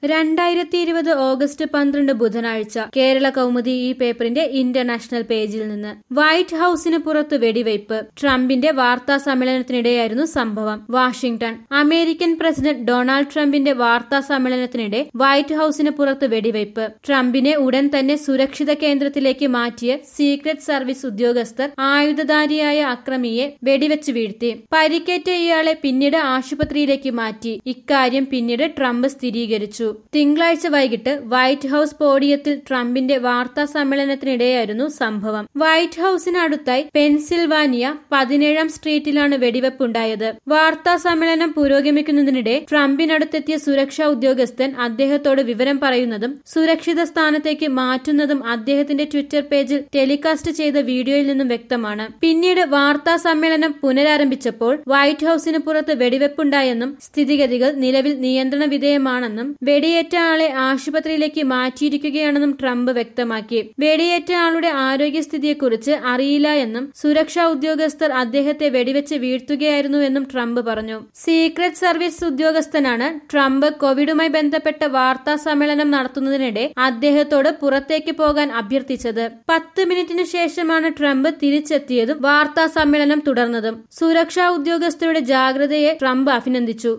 രണ്ടായിരത്തി ഇരുപത് ഓഗസ്റ്റ് പന്ത്രണ്ട് ബുധനാഴ്ച കേരള കൗമുദി ഈ പേപ്പറിന്റെ ഇന്റർനാഷണൽ പേജിൽ നിന്ന് വൈറ്റ് ഹൌസിന് പുറത്ത് വെടിവയ്പ് ട്രംപിന്റെ വാർത്താ സമ്മേളനത്തിനിടെയായിരുന്നു സംഭവം വാഷിംഗ്ടൺ അമേരിക്കൻ പ്രസിഡന്റ് ഡൊണാൾഡ് ട്രംപിന്റെ വാർത്താ സമ്മേളനത്തിനിടെ വൈറ്റ് ഹൌസിന് പുറത്ത് വെടിവയ്പ് ട്രംപിനെ ഉടൻ തന്നെ സുരക്ഷിത കേന്ദ്രത്തിലേക്ക് മാറ്റിയ സീക്രട്ട് സർവീസ് ഉദ്യോഗസ്ഥർ ആയുധധാരിയായ അക്രമിയെ വെടിവെച്ച് വീഴ്ത്തി പരിക്കേറ്റ ഇയാളെ പിന്നീട് ആശുപത്രിയിലേക്ക് മാറ്റി ഇക്കാര്യം പിന്നീട് ട്രംപ് സ്ഥിരീകരിച്ചു തിങ്കളാഴ്ച വൈകിട്ട് വൈറ്റ് ഹൌസ് പോഡിയത്തിൽ ട്രംപിന്റെ വാർത്താ സമ്മേളനത്തിനിടെയായിരുന്നു സംഭവം വൈറ്റ് ഹൌസിനടുത്തായി പെൻസിൽവാനിയ പതിനേഴാം സ്ട്രീറ്റിലാണ് വെടിവെപ്പുണ്ടായത് വാർത്താ സമ്മേളനം പുരോഗമിക്കുന്നതിനിടെ ട്രംപിനടുത്തെത്തിയ സുരക്ഷാ ഉദ്യോഗസ്ഥൻ അദ്ദേഹത്തോട് വിവരം പറയുന്നതും സുരക്ഷിത സ്ഥാനത്തേക്ക് മാറ്റുന്നതും അദ്ദേഹത്തിന്റെ ട്വിറ്റർ പേജിൽ ടെലികാസ്റ്റ് ചെയ്ത വീഡിയോയിൽ നിന്നും വ്യക്തമാണ് പിന്നീട് വാർത്താ സമ്മേളനം പുനരാരംഭിച്ചപ്പോൾ വൈറ്റ് ഹൌസിന് പുറത്ത് വെടിവെപ്പുണ്ടായെന്നും സ്ഥിതിഗതികൾ നിലവിൽ നിയന്ത്രണ വിധേയമാണെന്നും വെടിയേറ്റ ആളെ ആശുപത്രിയിലേക്ക് മാറ്റിയിരിക്കുകയാണെന്നും ട്രംപ് വ്യക്തമാക്കി വെടിയേറ്റ ആളുടെ ആരോഗ്യസ്ഥിതിയെക്കുറിച്ച് അറിയില്ല എന്നും സുരക്ഷാ ഉദ്യോഗസ്ഥർ അദ്ദേഹത്തെ വെടിവെച്ച് വീഴ്ത്തുകയായിരുന്നുവെന്നും ട്രംപ് പറഞ്ഞു സീക്രട്ട് സർവീസ് ഉദ്യോഗസ്ഥനാണ് ട്രംപ് കോവിഡുമായി ബന്ധപ്പെട്ട വാർത്താ സമ്മേളനം നടത്തുന്നതിനിടെ അദ്ദേഹത്തോട് പുറത്തേക്ക് പോകാൻ അഭ്യർത്ഥിച്ചത് പത്ത് മിനിറ്റിന് ശേഷമാണ് ട്രംപ് തിരിച്ചെത്തിയതും വാർത്താ സമ്മേളനം തുടർന്നതും സുരക്ഷാ ഉദ്യോഗസ്ഥരുടെ ജാഗ്രതയെ ട്രംപ് അഭിനന്ദിച്ചു